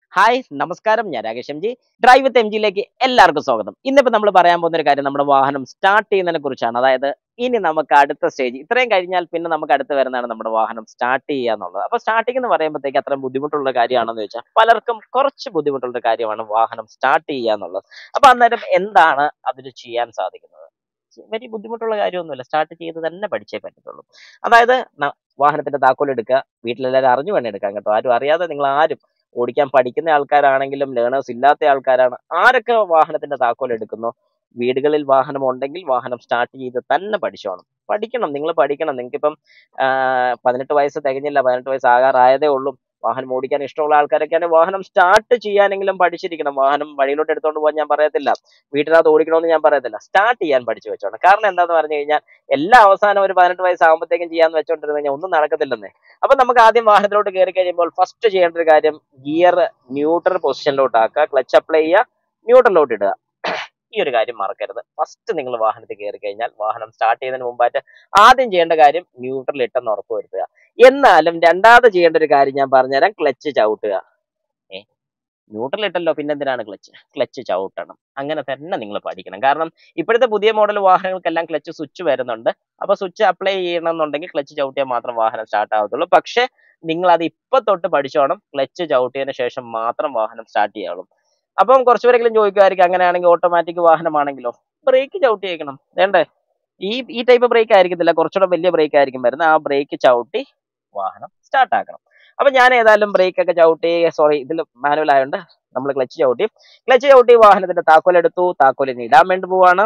hi നമസ്കാരം ഞാൻ Rakesh M G drive with M ജിയിലേക്ക് എല്ലാവർക്കും സ്വാഗതം ഇന്നിപ്പോ നമ്മൾ പറയാൻ പോകുന്ന ഒരു കാര്യം നമ്മുടെ വാഹനം സ്റ്റാർട്ട് ചെയ്യുന്നതിനെ കുറിച്ചാണ് അതായത് ഇനി നമുക്ക് അടുത്ത സ്റ്റേജ് ഇത്രയും കഴിഞ്ഞാൽ പിന്നെ നമുക്ക് അടുത്ത് വരുന്നതാണ് നമ്മുടെ വാഹനം സ്റ്റാർട്ട് ചെയ്യുക എന്നുള്ളത് അപ്പൊ സ്റ്റാർട്ടിംഗ് എന്ന് പറയുമ്പോഴത്തേക്ക് അത്ര ബുദ്ധിമുട്ടുള്ള കാര്യമാണെന്ന് ചോദിച്ചാൽ പലർക്കും കുറച്ച് ബുദ്ധിമുട്ടുള്ള കാര്യമാണ് വാഹനം സ്റ്റാർട്ട് ചെയ്യുക എന്നുള്ളത് അപ്പൊ അന്നേരം എന്താണ് അതിന് ചെയ്യാൻ സാധിക്കുന്നത് വലിയ ബുദ്ധിമുട്ടുള്ള കാര്യമൊന്നുമില്ല സ്റ്റാർട്ട് ചെയ്ത് തന്നെ പഠിച്ചേ പറ്റത്തുള്ളൂ അതായത് ന- വാഹനത്തിന്റെ താക്കോൽ എടുക്കുക വീട്ടിലെല്ലാവരും അറിഞ്ഞു വേണം എടുക്കാൻ കേട്ടോ ആരും അറിയാതെ നിങ്ങൾ ആരും ഓടിക്കാൻ പഠിക്കുന്ന ആൾക്കാരാണെങ്കിലും ലേണേഴ്സ് ഇല്ലാത്ത ആൾക്കാരാണ് ആരൊക്കെ വാഹനത്തിന്റെ താക്കോൽ എടുക്കുന്നു വീടുകളിൽ വാഹനം ഉണ്ടെങ്കിൽ വാഹനം സ്റ്റാർട്ട് ചെയ്ത് തന്നെ പഠിച്ചോണം പഠിക്കണം നിങ്ങൾ പഠിക്കണം നിങ്ങൾക്കിപ്പം പതിനെട്ട് വയസ്സ് തികഞ്ഞില്ല പതിനെട്ട് വയസ്സ് ആകാറായതേ ഉള്ളൂ വാഹനം ഓടിക്കാൻ ഇഷ്ടമുള്ള ആൾക്കാരൊക്കെയാണ് വാഹനം സ്റ്റാർട്ട് ചെയ്യാനെങ്കിലും പഠിച്ചിരിക്കണം വാഹനം വഴിയിലോട്ട് എടുത്തോണ്ട് പോകാൻ ഞാൻ പറയത്തില്ല വീട്ടിനകത്ത് ഓടിക്കണമെന്ന് ഞാൻ പറയത്തില്ല സ്റ്റാർട്ട് ചെയ്യാൻ പഠിച്ചു വെച്ചോണം കാരണം എന്താന്ന് പറഞ്ഞു കഴിഞ്ഞാൽ എല്ലാ അവസാനം ഒരു പതിനെട്ട് വയസ്സാകുമ്പോഴത്തേക്കും ചെയ്യാന്ന് വെച്ചോണ്ടിരുന്നു കഴിഞ്ഞാൽ ഒന്നും നടക്കത്തില്ലെന്നേ അപ്പൊ നമുക്ക് ആദ്യം വാഹനത്തിലോട്ട് കയറി കഴിയുമ്പോൾ ഫസ്റ്റ് ചെയ്യേണ്ട ഒരു കാര്യം ഗിയർ ന്യൂട്രൽ പൊസിഷനിലോട്ട് ആക്കുക ക്ലച്ച് അപ്ലൈ ചെയ്യുക ന്യൂട്രലിലോട്ട് ഇടുക ഈ ഒരു കാര്യം മറക്കരുത് ഫസ്റ്റ് നിങ്ങൾ വാഹനത്തിൽ കയറി കഴിഞ്ഞാൽ വാഹനം സ്റ്റാർട്ട് ചെയ്യുന്നതിന് മുമ്പായിട്ട് ആദ്യം ചെയ്യേണ്ട കാര്യം ന്യൂട്രൽ ഇട്ടെന്ന് ഉറപ്പ് വരുത്തുക എന്നാലും രണ്ടാമത് ചെയ്യേണ്ട ഒരു കാര്യം ഞാൻ പറഞ്ഞുതരാം ക്ലച്ച് ചവിട്ടുക ഏ ന്യൂട്രൽ ഇട്ടല്ലോ പിന്നെന്തിനാണ് ക്ലച്ച് ക്ലച്ച് ചവിട്ടണം അങ്ങനെ തന്നെ നിങ്ങൾ പഠിക്കണം കാരണം ഇപ്പോഴത്തെ പുതിയ മോഡൽ വാഹനങ്ങൾക്കെല്ലാം ക്ലച്ച് സ്വിച്ച് വരുന്നുണ്ട് അപ്പൊ സ്വിച്ച് അപ്ലൈ ചെയ്യണമെന്നുണ്ടെങ്കിൽ ക്ലച്ച് ചവിട്ടിയാൽ മാത്രം വാഹനം സ്റ്റാർട്ട് ആവത്തുള്ളൂ പക്ഷെ നിങ്ങൾ അത് ഇപ്പൊ തൊട്ട് പഠിച്ചോണം ക്ലച്ച് ചവിട്ടിയതിന് ശേഷം മാത്രം വാഹനം സ്റ്റാർട്ട് ചെയ്യാവുള്ളൂ അപ്പം കുറച്ചുപേരെങ്കിലും ചോദിക്കുമായിരിക്കും അങ്ങനെയാണെങ്കിൽ ഓട്ടോമാറ്റിക് വാഹനമാണെങ്കിലോ ബ്രേക്ക് ചവിട്ടി വെക്കണം വേണ്ടേ ഈ ഈ ടൈപ്പ് ബ്രേക്ക് ആയിരിക്കത്തില്ല കുറച്ചുകൂടെ വലിയ ബ്രേക്ക് ആയിരിക്കും വരുന്നത് ആ ബ്രേക്ക് ചവിട്ടി വാഹനം സ്റ്റാർട്ട് ആക്കണം അപ്പൊ ഞാൻ ഏതായാലും ബ്രേക്ക് ഒക്കെ ചവിട്ടി സോറി ഇതിൽ മാനുവൽ ആയതുകൊണ്ട് നമ്മൾ ക്ലച്ച് ചവിട്ടി ക്ലച്ച് ചവിട്ടി വാഹനത്തിന്റെ താക്കോൽ എടുത്തു താക്കോലിന് ഇടാൻ വേണ്ടി പോവാണ്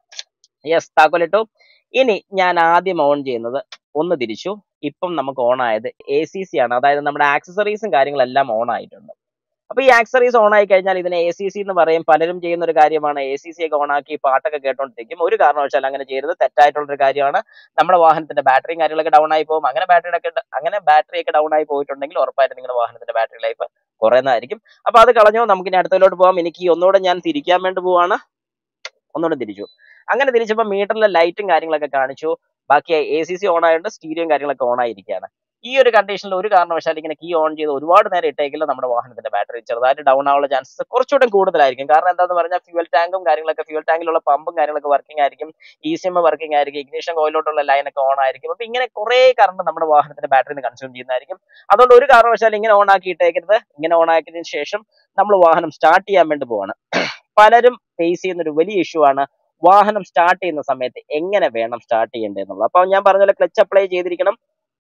യെസ് താക്കോലിട്ടു ഇനി ഞാൻ ആദ്യം ഓൺ ചെയ്യുന്നത് ഒന്ന് തിരിച്ചു ഇപ്പം നമുക്ക് ഓൺ ആയത് എ സി സി ആണ് അതായത് നമ്മുടെ ആക്സസറീസും കാര്യങ്ങളെല്ലാം ഓൺ ആയിട്ടുണ്ട് അപ്പൊ ഈ ആക്സറീസ് ഓൺ ആയി കഴിഞ്ഞാൽ ഇതിനെ എ സി സി എന്ന് പറയും പലരും ചെയ്യുന്ന ഒരു കാര്യമാണ് എ സി സി ഒക്കെ ഓൺ ആക്കി പാട്ടൊക്കെ കേട്ടോണ്ടിരിക്കും ഒരു കാരണവശാലും അങ്ങനെ ചെയ്യരുത് തെറ്റായിട്ടുള്ള ഒരു കാര്യമാണ് നമ്മുടെ വാഹനത്തിന്റെ ബാറ്ററിയും കാര്യങ്ങളൊക്കെ ഡൗൺ ആയി പോകും അങ്ങനെ ബാറ്ററിയുടെ ഒക്കെ അങ്ങനെ ബാറ്ററി ഒക്കെ ഡൗൺ ആയി പോയിട്ടുണ്ടെങ്കിൽ ഉറപ്പായിട്ടും നിങ്ങളുടെ വാഹനത്തിന്റെ ബാറ്ററി ലൈഫ് കുറയുന്നതായിരിക്കും അപ്പൊ അത് കളഞ്ഞു നമുക്ക് ഇനി അടുത്തതിലോട്ട് പോകാം എനിക്ക് ഈ ഒന്നുകൂടെ ഞാൻ തിരിക്കാൻ വേണ്ടി പോവാണ് ഒന്നുകൂടെ തിരിച്ചു അങ്ങനെ തിരിച്ചപ്പോൾ മീറ്ററിലെ ലൈറ്റും കാര്യങ്ങളൊക്കെ കാണിച്ചു ബാക്കി എ സി സി ഓൺ ആയതുകൊണ്ട് സ്റ്റീരിയോയും കാര്യങ്ങളൊക്കെ ഓൺ ആയിരിക്കുകയാണ് ഈ ഒരു കണ്ടീഷനിൽ ഒരു കാരണവശാലും ഇങ്ങനെ കീ ഓൺ ചെയ്ത് ഒരുപാട് നേരം ഇട്ടേക്കില്ല നമ്മുടെ വാഹനത്തിന്റെ ബാറ്ററി ചെറുതായിട്ട് ഡൗൺ ആവാനുള്ള ചാൻസസ് കുറച്ചുകൂടെ കൂടുതലായിരിക്കും കാരണം എന്താണെന്ന് പറഞ്ഞാൽ ഫ്യൂൽ ടാങ്കും കാര്യങ്ങളൊക്കെ ഫ്യൂൽ ടാങ്കിലുള്ള പമ്പും കാര്യങ്ങളൊക്കെ വർക്കിംഗ് ആയിരിക്കും ഇ സി എം വർക്കിംഗ് ആയിരിക്കും ഇഗ്നീഷൻ കോയിലോട്ടുള്ള ലൈനൊക്കെ ഓൺ ആയിരിക്കും അപ്പൊ ഇങ്ങനെ കുറെ കറണ്ട് നമ്മുടെ വാഹനത്തിന്റെ ബാറ്ററിന്ന് കൺസ്യൂം ചെയ്യുന്നതായിരിക്കും അതുകൊണ്ട് ഒരു കാരണവശാലും ഇങ്ങനെ ഓൺ ആക്കി ഇട്ടേക്കരുത് ഇങ്ങനെ ഓൺ ആക്കിയതിനു ശേഷം നമ്മൾ വാഹനം സ്റ്റാർട്ട് ചെയ്യാൻ വേണ്ടി പോവാണ് പലരും ഫേസ് ചെയ്യുന്ന ഒരു വലിയ ഇഷ്യൂ ആണ് വാഹനം സ്റ്റാർട്ട് ചെയ്യുന്ന സമയത്ത് എങ്ങനെ വേണം സ്റ്റാർട്ട് ചെയ്യേണ്ടതെന്നുള്ളത് അപ്പൊ ഞാൻ പറഞ്ഞ പോലെ ക്ലച്ച് അപ്ലൈ ചെയ്തിരിക്കണം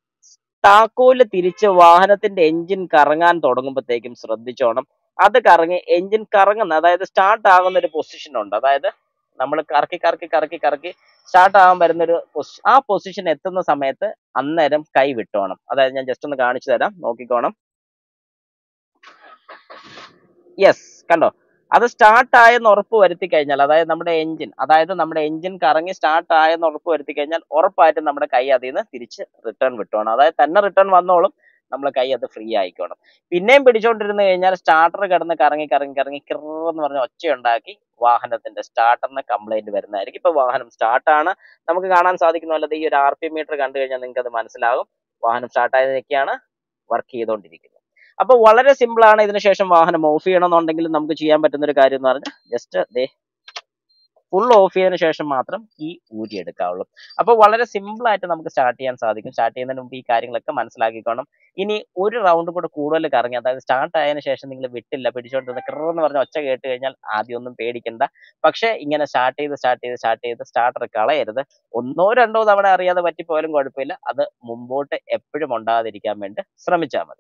താക്കോല് തിരിച്ച് വാഹനത്തിന്റെ എഞ്ചിൻ കറങ്ങാൻ തുടങ്ങുമ്പോഴത്തേക്കും ശ്രദ്ധിച്ചോണം അത് കറങ്ങി എഞ്ചിൻ കറങ്ങുന്ന അതായത് സ്റ്റാർട്ട് ആകുന്ന ഒരു പൊസിഷൻ ഉണ്ട് അതായത് നമ്മൾ കറക്കി കറക്കി കറക്കി കറക്കി സ്റ്റാർട്ട് ആകാൻ വരുന്ന ഒരു പൊസിഷൻ ആ പൊസിഷൻ എത്തുന്ന സമയത്ത് അന്നേരം കൈ വിട്ടോണം അതായത് ഞാൻ ജസ്റ്റ് ഒന്ന് കാണിച്ചു തരാം നോക്കിക്കോണം യെസ് കണ്ടോ അത് സ്റ്റാർട്ട് ആയെന്ന് ഉറപ്പ് വരുത്തി കഴിഞ്ഞാൽ അതായത് നമ്മുടെ എഞ്ചിൻ അതായത് നമ്മുടെ എഞ്ചിൻ കറങ്ങി സ്റ്റാർട്ട് ആയെന്ന് ഉറപ്പ് വരുത്തി കഴിഞ്ഞാൽ ഉറപ്പായിട്ടും നമ്മുടെ കൈ അതിൽ നിന്ന് തിരിച്ച് റിട്ടേൺ വിട്ടോണം അതായത് തന്നെ റിട്ടേൺ വന്നോളും നമ്മളെ കൈ അത് ഫ്രീ ആയിക്കോണം പിന്നെയും പിടിച്ചോണ്ടിരുന്ന് കഴിഞ്ഞാൽ സ്റ്റാർട്ടർ കിടന്ന് കറങ്ങി കറങ്ങി കറങ്ങി കിറന്ന് പറഞ്ഞ ഒച്ചയുണ്ടാക്കി വാഹനത്തിന്റെ സ്റ്റാർട്ടറിന് കംപ്ലൈന്റ് വരുന്നതായിരിക്കും ഇപ്പൊ വാഹനം സ്റ്റാർട്ടാണ് നമുക്ക് കാണാൻ സാധിക്കുന്ന പോലെ ഈ ഒരു ആർ പി മീറ്റർ കണ്ടു കഴിഞ്ഞാൽ നിങ്ങൾക്ക് അത് മനസ്സിലാകും വാഹനം സ്റ്റാർട്ട് ആയതൊക്കെയാണ് വർക്ക് ചെയ്തുകൊണ്ടിരിക്കുന്നത് അപ്പൊ വളരെ സിമ്പിൾ ആണ് ഇതിന് ശേഷം വാഹനം ഓഫ് ചെയ്യണമെന്നുണ്ടെങ്കിൽ നമുക്ക് ചെയ്യാൻ പറ്റുന്ന ഒരു കാര്യം എന്ന് പറഞ്ഞാൽ ജസ്റ്റ് ദേ ഫുൾ ഓഫ് ചെയ്തതിനു ശേഷം മാത്രം ഈ ഊരിയെടുക്കാവുള്ളൂ അപ്പോൾ വളരെ സിമ്പിൾ ആയിട്ട് നമുക്ക് സ്റ്റാർട്ട് ചെയ്യാൻ സാധിക്കും സ്റ്റാർട്ട് ചെയ്യുന്നതിന് മുമ്പ് ഈ കാര്യങ്ങളൊക്കെ മനസ്സിലാക്കിക്കോണം ഇനി ഒരു റൗണ്ട് കൂടെ കൂടുതൽ കറങ്ങി അതായത് സ്റ്റാർട്ട് ആയതിനു ശേഷം നിങ്ങൾ വിട്ടില്ല പിടിച്ചോണ്ടിരുന്ന കിറന്ന് പറഞ്ഞ ഒച്ച കേട്ട് കഴിഞ്ഞാൽ ആദ്യം ഒന്നും പേടിക്കണ്ട പക്ഷേ ഇങ്ങനെ സ്റ്റാർട്ട് ചെയ്ത് സ്റ്റാർട്ട് ചെയ്ത് സ്റ്റാർട്ട് ചെയ്ത് സ്റ്റാർട്ടർ കളയരുത് ഒന്നോ രണ്ടോ തവണ അറിയാതെ പറ്റിപ്പോയാലും കുഴപ്പമില്ല അത് മുമ്പോട്ട് എപ്പോഴും ഉണ്ടാകാതിരിക്കാൻ വേണ്ടി ശ്രമിച്ചാൽ മതി